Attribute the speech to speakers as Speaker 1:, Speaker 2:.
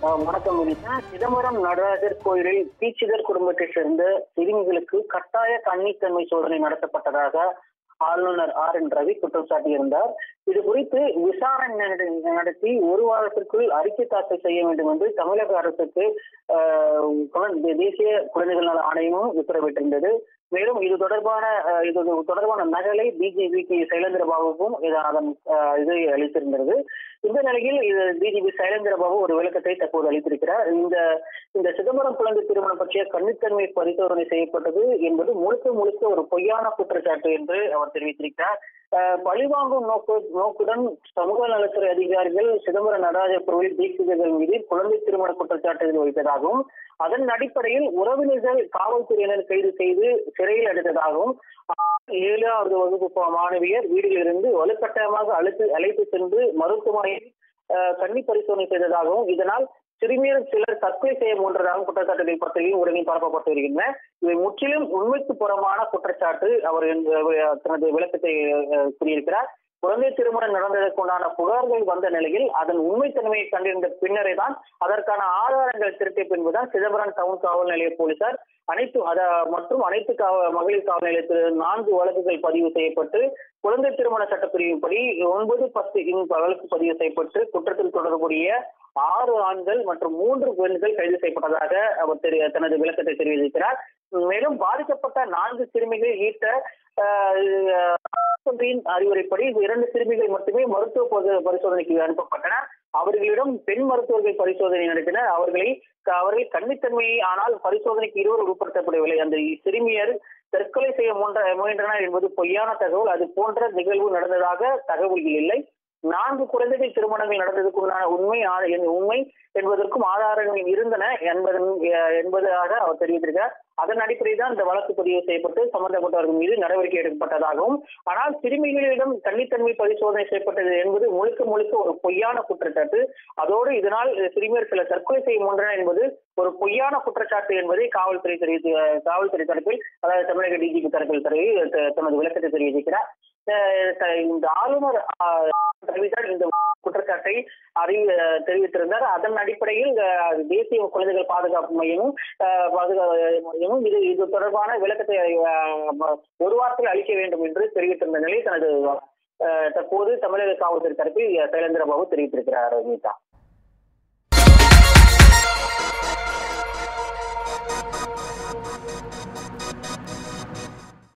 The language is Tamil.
Speaker 1: அஹ் வணக்கம் வினிதா சிதம்பரம் நடராஜர் கோயிலில் தீட்சிதர் குடும்பத்தைச் சேர்ந்த சிறுமிகளுக்கு கட்டாய கன்னித்தன்மை சோதனை நடத்தப்பட்டதாக ஆளுநர் ஆர் என் ரவி குற்றம் சாட்டியிருந்தார் இது குறித்து விசாரணை நட- நடத்தி ஒரு வாரத்திற்குள் அறிக்கை தாக்கல் செய்ய வேண்டும் என்று தமிழக அரசுக்கு அஹ், குழந்தை- தேசிய குழந்தைகள் நல ஆணையமும் உத்தரவிட்டிருந்தது மேலும் இது தொடர்பான அஹ், இது தொடர்பான நகலை பிஜேபிக்கு சைலேந்திர பாபுக்கும் இது அதன் அஹ், இதை அளித்திருந்தது இந்த நிலையில் இது டிஜிபி சைலேந்திர பாபு ஒரு விளக்கத்தை தற்போது அளித்திருக்கிறார் இந்த இந்த சிதம்பரம் குழந்தை திருமணம் பற்றிய கன்னித்தன்மை பரிசோதனை செய்யப்பட்டது என்பது முழுக்க முழுக்க ஒரு பொய்யான குற்றச்சாட்டு என்று அவர் தெரிவித்திருக்கிறார் அஹ், பழிவாங்கும் நோக்கு நோக்குடன் சமூக நலத்துறை அதிகாரிகள் சிதம்பரம் நடராஜர் கோவில் தீட்சிதர்கள் மீது குழந்தை திருமண குற்றச்சாட்டுகள் வைத்ததாகவும் அதன் அடிப்படையில் உறவினர்கள் காவல்துறையினர் கைது செய்து சிறையில் அடைத்ததாகவும் ஏழாவது வகுப்பு ப- மாணவியர் வீட்டிலிருந்து வலுக்கட்டாயமாக அழைத்து அழைத்து சென்று மருத்துவமனையில் அஹ், கன்னி பரிசோதனை செய்ததாகவும் இதனால் சிறுமியர் சிலர் தற்கொலை செய்ய முன்றதாகவும் குற்றச்சாட்டுகள் பற்றியும் உடனே பரப்பப்பட்டு வருகின்றன இவை முற்றிலும் உண்மைக்கு புறமான குற்றச்சாட்டு அவர் இந்த- தனது விளக்கத்தை அஹ், கூறியிருக்கிறார் குழந்தை திருமணம் நடந்ததற்குண்டான புகார்கள் வந்த நிலையில் அதன் உண்மைத்தன்மையை கண்டிருந்த பின்னரே தான் அதற்கான ஆதாரங்கள் திரட்டிய பின்புதான் சிதம்பரம் டவுன் காவல் நிலைய போலீசார் அனைத்து அத மற்றும் அனைத்து காவ- மகளிர் காவல் நிலையத்தில் நான்கு வழக்குகள் பதிவு செய்யப்பட்டு குழந்தை திருமண சட்டப்பிரிவின்படி ஒன்பது பத்து இந்த வழக்கு பதிவு செய்யப்பட்டு குற்றத்தில் தொடர்புடைய ஆறு ஆண்கள் மற்றும் மூன்று பெண்கள் கைது செய்யப்பட்டதாக அவர் தெரி- தனது விளக்கத்தை தெரிவித்திருக்கிறார் மேலும் பாதிக்கப்பட்ட நான்கு சிறுமிகள் ஈட்ட ஆஹ், ஆஸ்பத்திரியின் அறிவுரைப்படி இரண்டு சிறுமிகள் மட்டுமே மருத்துவ பரி- பரிசோதனைக்கு அனுப்பப்பட்டனர் அவர்களிடம் பெண் மருத்துவர்கள் பரிசோதனை நடத்தினர் அவர்களை அவர்கள் கன்னித்தன்மையை ஆனால் பரிசோதனைக்கு இருவர் உட்படுத்தப்படவில்லை அந்த சிறுமியர் தற்கொலை செய்ய முன்ற முயன்றனர் என்பது பொய்யான தகவல் அது போன்ற நிகழ்வு நடந்ததாக தகவல்கள் இல்லை நான்கு குழந்தைகள் திருமணங்கள் நடந்ததுக்குண்டான உண்மை ஆ- என் உண்மை என்பதற்கும் ஆதாரங்கள் இருந்தன என்பதன் அஹ், என்பதாக அவர் தெரிவித்திருக்கிறார் அதன் அடிப்படையில் தான் இந்த வழக்கு பதிவு செய்யப்பட்டு சம்பந்தப்பட்டவர்கள் மீது நடவடிக்கை எடுக்கப்பட்டதாகவும் ஆனால் சிறுமிகளிடம் கன்னித்தன்மை பரிசோதனை செய்யப்பட்டது என்பது முழுக்க முழுக்க ஒரு பொய்யான குற்றச்சாட்டு அதோடு இதனால் சிறுமியர் சில தற்கொலை செய்ய முன்றனர் என்பது ஒரு பொய்யான குற்றச்சாட்டு என்பதை காவல்துறை தெரிவித்து அஹ், காவல்துறை தரப்பில் அதாவது தமிழக டிஜிபி தரப்பில் தெரிவி த- தனது விளக்கத்தை தெரிவித்திருக்கிறார் அஹ், த- இந்த ஆளுநர் அஹ், ரவிதான் இந்த குற்றச்சாட்டை அறி அஹ், தெரிவித்திருந்தார் அதன் அடிப்படையில் அஹ், தேசிய குழந்தைகள் பாதுகாப்பு மையமும் அஹ், பாதுகாப்பு மையமும் இது இது தொடர்பான விளக்கத்தை அஹ், ஒரு வாரத்தில் அளிக்க வேண்டும் என்று தெரிவித்திருந்த நிலையில் தனது அஹ், தற்போது தமிழக காவல்துறை தரப்பில் சைலேந்திர பாபு தெரிவித்திருக்கிறார் கீதா